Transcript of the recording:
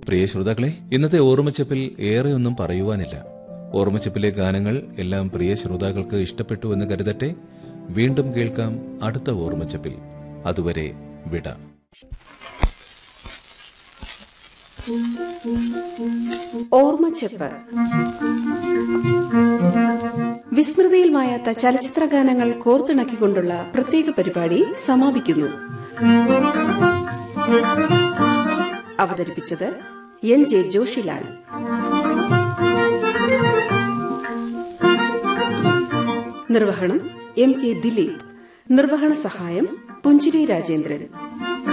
പ്രിയ ശ്രോതാക്കളെ ഇന്നത്തെ ഓർമ്മച്ചപ്പിൽ ഏറെയൊന്നും പറയുവാനില്ല ഓർമ്മച്ചപ്പിലെ ഗാനങ്ങൾ എല്ലാം പ്രിയ ശ്രോതാക്കൾക്ക് ഇഷ്ടപ്പെട്ടു എന്ന് കരുതട്ടെ വീണ്ടും കേൾക്കാം അടുത്ത ഓർമ്മച്ചപ്പിൽ അതുവരെ വിട ഓർമ്മച്ചെപ്പ് വിസ്മൃതിയിൽ മായാത്ത ചലച്ചിത്ര ഗാനങ്ങൾ കോർത്തിണക്കിക്കൊണ്ടുള്ള പ്രത്യേക പരിപാടി സമാപിക്കുന്നു അവതരിപ്പിച്ചത് എൻ ജെ ജോഷിലാൽ നിർവഹണം എം കെ ദിലീപ് നിർവഹണ സഹായം പുഞ്ചിരി രാജേന്ദ്രൻ